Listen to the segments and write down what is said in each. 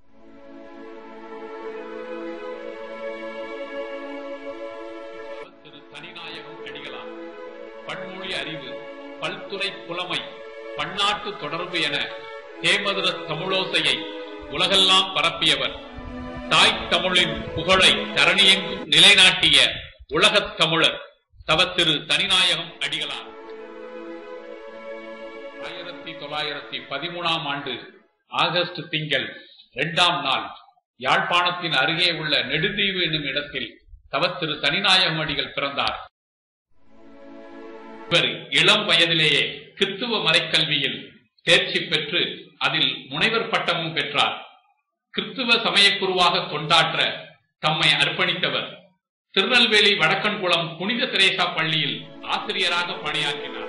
திரு தனிநாயகம் அடிகளார் பன்மொழி அறிவு பல்துறை புலமை பன்னாட்டு தொடர்பு என தேமதுர தமிழோசையை உலகெல்லாம் பரப்பியவர் தாய் தமிழின் புகழை தரணியெங்கும் நிலைநாட்டிய உலகத் தமிழர் தவத்திரு தனிநாயகம் அடிகளார் ஆயிரத்தி தொள்ளாயிரத்தி பதிமூணாம் ஆண்டு ஆகஸ்ட் திங்கள் இரண்டாம் நாள் யாழ்ப்பாணத்தின் அருகே உள்ள நெடுந்தீவு என்னும் இடத்தில் தவத்திரு தனிநாயகம் அடிகள் பிறந்தார் இவர் இளம் வயதிலேயே கிறித்துவ மறைக்கல்வியில் தேர்ச்சி பெற்று அதில் முனைவர் பட்டமும் பெற்றார் கிறித்துவ சமயக்குருவாக கொண்டாற்ற தம்மை அர்ப்பணித்தவர் திருநெல்வேலி வடக்கன்குளம் புனித திரேசா பள்ளியில் ஆசிரியராக பணியாற்றினார்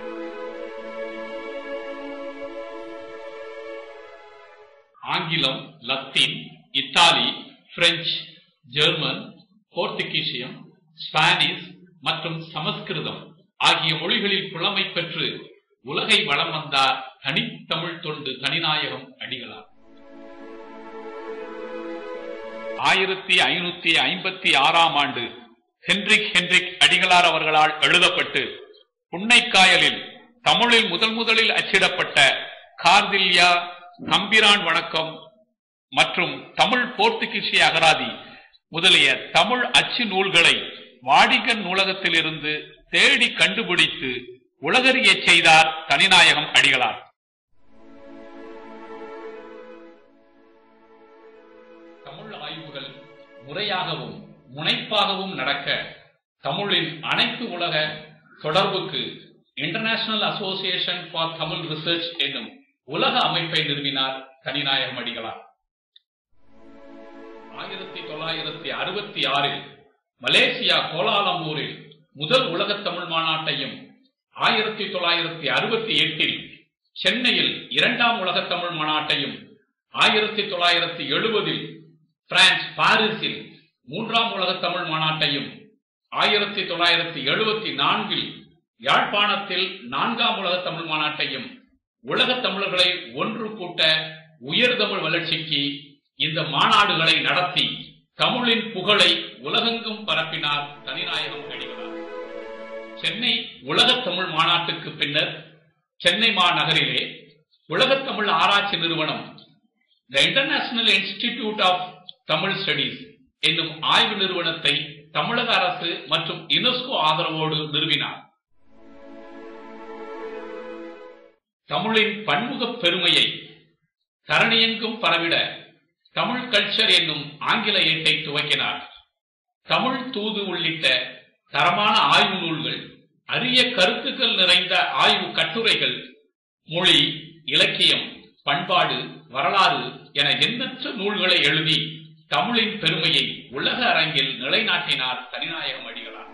ஆங்கிலம் லத்தீன் இத்தாலி பிரெஞ்சு ஜெர்மன் போர்த்துகீசியம் ஸ்பானிஷ் மற்றும் சமஸ்கிருதம் ஆகிய மொழிகளில் புலமை பெற்று உலகை வளம் வந்தார் தனித்தமிழ் தொண்டு தனிநாயகம் அடிகளார் ஆயிரத்தி ஐநூத்தி ஐம்பத்தி ஆறாம் ஆண்டு ஹென்ரிக் ஹென்ரிக் அடிகளார் அவர்களால் எழுதப்பட்டு புன்னைக்காயலில் தமிழில் முதல் முதலில் அச்சிடப்பட்ட கார்தில்யா தம்பிரான் வணக்கம் மற்றும் தமிழ் போர்த்துகீசிய அகராதி முதலிய தமிழ் அச்சு நூல்களை வாடிகன் நூலகத்தில் இருந்து தேடி கண்டுபிடித்து உலகறியச் செய்தார் தனிநாயகம் அடிகளார் தமிழ் ஆய்வுகள் முறையாகவும் முனைப்பாகவும் நடக்க தமிழின் அனைத்து உலக தொடர்புக்கு International Association for Tamil Research என்னும் உலக அமைப்பை நிறுவினார் தனிநாயகம் அடிகளார் ஆயிரத்தி தொள்ளாயிரத்தி அறுபத்தி ஆறில் மலேசியா கோலாலம்பூரில் முதல் உலகத் தமிழ் மாநாட்டையும் ஆயிரத்தி தொள்ளாயிரத்தி அறுபத்தி எட்டில் சென்னையில் இரண்டாம் உலகத் தமிழ் மாநாட்டையும் ஆயிரத்தி தொள்ளாயிரத்தி எழுபதில் பிரான்ஸ் பாரிஸில் மூன்றாம் உலகத் தமிழ் மாநாட்டையும் ஆயிரத்தி தொள்ளாயிரத்தி எழுபத்தி நான்கில் யாழ்ப்பாணத்தில் நான்காம் உலகத் தமிழ் மாநாட்டையும் உலகத் தமிழர்களை ஒன்று கூட்ட உயர்தமிழ் வளர்ச்சிக்கு இந்த மாநாடுகளை நடத்தி தமிழின் புகழை உலகெங்கும் பரப்பினார் தனிநாயகம் அடிகளார் சென்னை உலகத் தமிழ் மாநாட்டுக்கு பின்னர் சென்னை மாநகரிலே உலகத் தமிழ் ஆராய்ச்சி நிறுவனம் the International Institute of Tamil Studies என்னும் ஆய்வு நிறுவனத்தை தமிழக அரசு மற்றும் யுனெஸ்கோ ஆதரவோடு நிறுவினார் தமிழின் பன்முக பெருமையை தரணியெங்கும் பரவிட தமிழ் கல்ச்சர் என்னும் ஆங்கில ஏட்டை துவக்கினார் தமிழ் தூது உள்ளிட்ட தரமான ஆய்வு நூல்கள் அரிய கருத்துக்கள் நிறைந்த ஆய்வு கட்டுரைகள் மொழி இலக்கியம் பண்பாடு வரலாறு என எண்ணற்ற நூல்களை எழுதி தமிழின் பெருமையை உலக அரங்கில் நிலைநாட்டினார் தனிநாயகம் அடிகளார்